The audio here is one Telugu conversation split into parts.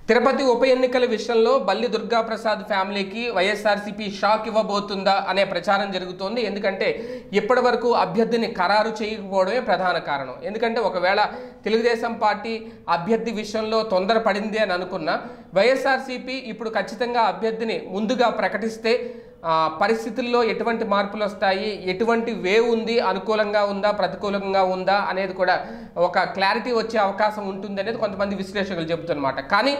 తిరుపతి ఉప ఎన్నికల విషయంలో బల్లి దుర్గాప్రసాద్ ఫ్యామిలీకి వైఎస్ఆర్సీపీ షాక్ ఇవ్వబోతుందా అనే ప్రచారం జరుగుతోంది ఎందుకంటే ఇప్పటి వరకు అభ్యర్థిని ఖరారు చేయకపోవడమే ప్రధాన కారణం ఎందుకంటే ఒకవేళ తెలుగుదేశం పార్టీ అభ్యర్థి విషయంలో తొందరపడింది అని అనుకున్న వైఎస్ఆర్సీపీ ఇప్పుడు ఖచ్చితంగా అభ్యర్థిని ముందుగా ప్రకటిస్తే ఆ, పరిస్థితుల్లో ఎటువంటి మార్పులు వస్తాయి ఎటువంటి వేవ్ ఉంది అనుకూలంగా ఉందా ప్రతికూలంగా ఉందా అనేది కూడా ఒక క్లారిటీ వచ్చే అవకాశం ఉంటుంది అనేది కొంతమంది విశ్లేషకులు చెబుతున్నమాట కానీ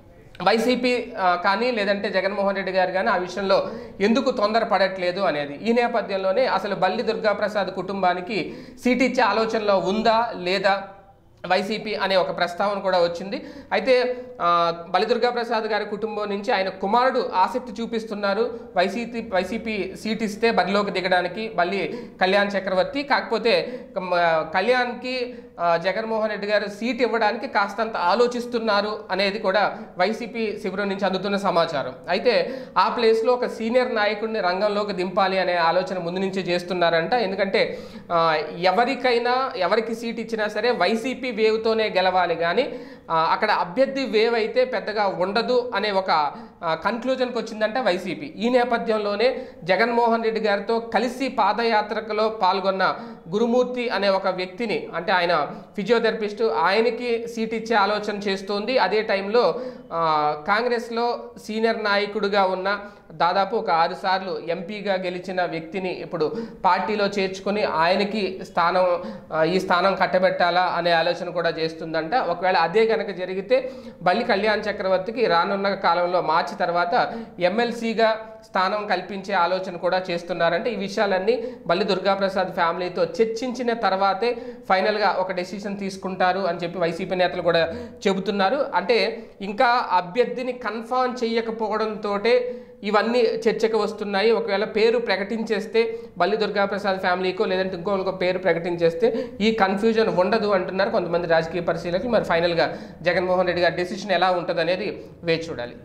వైసీపీ ఆ, కానీ లేదంటే జగన్మోహన్ రెడ్డి గారు కానీ ఆ విషయంలో ఎందుకు తొందరపడట్లేదు అనేది ఈ నేపథ్యంలోనే అసలు బల్లి దుర్గాప్రసాద్ కుటుంబానికి సీట్ ఇచ్చే ఆలోచనలో ఉందా లేదా వైసీపీ అనే ఒక ప్రస్తావన కూడా వచ్చింది అయితే ఆ, బలిదుర్గా ప్రసాద్ గారి కుటుంబం నుంచి ఆయన కుమారుడు ఆసక్తి చూపిస్తున్నారు వైసీపీ వైసీపీ సీట్ ఇస్తే బరిలోకి దిగడానికి మళ్ళీ కళ్యాణ్ చక్రవర్తి కాకపోతే కమ్- కళ్యాణ్కి ఆ, జగన్మోహన్ రెడ్డి గారు సీట్ ఇవ్వడానికి కాస్తంత ఆలోచిస్తున్నారు అనేది కూడా వైసీపీ శిబిరం నుంచి అందుతున్న సమాచారం అయితే ఆ ప్లేస్లో ఒక సీనియర్ నాయకుడిని రంగంలోకి దింపాలి అనే ఆలోచన ముందు నుంచే చేస్తున్నారంట ఎందుకంటే ఆ, ఎవరికైనా ఎవరికి సీట్ ఇచ్చినా సరే వైసీపీ వేవ్తోనే గెలవాలి కానీ ఆ, అక్కడ అభ్యర్థి వేవ్ అయితే పెద్దగా ఉండదు అనే ఒక కన్క్లూజన్కి వచ్చిందంటే వైసీపీ ఈ నేపథ్యంలోనే జగన్మోహన్ రెడ్డి గారితో కలిసి పాదయాత్రలో పాల్గొన్న గురుమూర్తి అనే ఒక వ్యక్తిని అంటే ఆయన ఫిజియోథెరపిస్ట్ ఆయనకి సీట్ ఇచ్చే ఆలోచన చేస్తోంది అదే టైంలో ఆ, కాంగ్రెస్లో సీనియర్ నాయకుడిగా ఉన్న దాదాపు ఒక ఆరు సార్లు ఎంపీగా గెలిచిన వ్యక్తిని ఇప్పుడు పార్టీలో చేర్చుకొని ఆయనకి స్థానం ఆ, ఈ స్థానం కట్టబెట్టాలా అనే ఆలోచన కూడా చేస్తుందంట ఒకవేళ అదే కనుక జరిగితే బల్లి కళ్యాణ్ చక్రవర్తికి రానున్న కాలంలో మార్చి తర్వాత ఎమ్మెల్సీగా స్థానం కల్పించే ఆలోచన కూడా చేస్తున్నారంటే ఈ విషయాలన్నీ బల్లి దుర్గాప్రసాద్ ఫ్యామిలీతో చర్చించిన తర్వాతే ఫైనల్గా ఒక డెసిషన్ తీసుకుంటారు అని చెప్పి వైసీపీ నేతలు కూడా చెబుతున్నారు అంటే ఇంకా అభ్యర్థిని కన్ఫర్మ్ చేయకపోవడంతో ఇవన్నీ చర్చకు వస్తున్నాయి ఒకవేళ పేరు ప్రకటించేస్తే బల్లి దుర్గాప్రసాద్ ఫ్యామిలీకో లేదంటే ఇంకో ఇంకో పేరు ప్రకటించేస్తే ఈ కన్ఫ్యూజన్ ఉండదు అంటున్నారు కొంతమంది రాజకీయ పరిశీలకులు మరి ఫైనల్గా జగన్మోహన్ రెడ్డి గారి డెసిషన్ ఎలా ఉంటుంది అనేది వేచి చూడాలి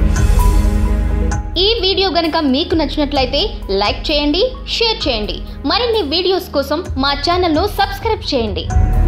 ఈ వీడియో గనుక మీకు నచ్చినట్లయితే లైక్ చేయండి షేర్ చేయండి మరిన్ని వీడియోస్ కోసం మా ఛానల్ను సబ్స్క్రైబ్ చేయండి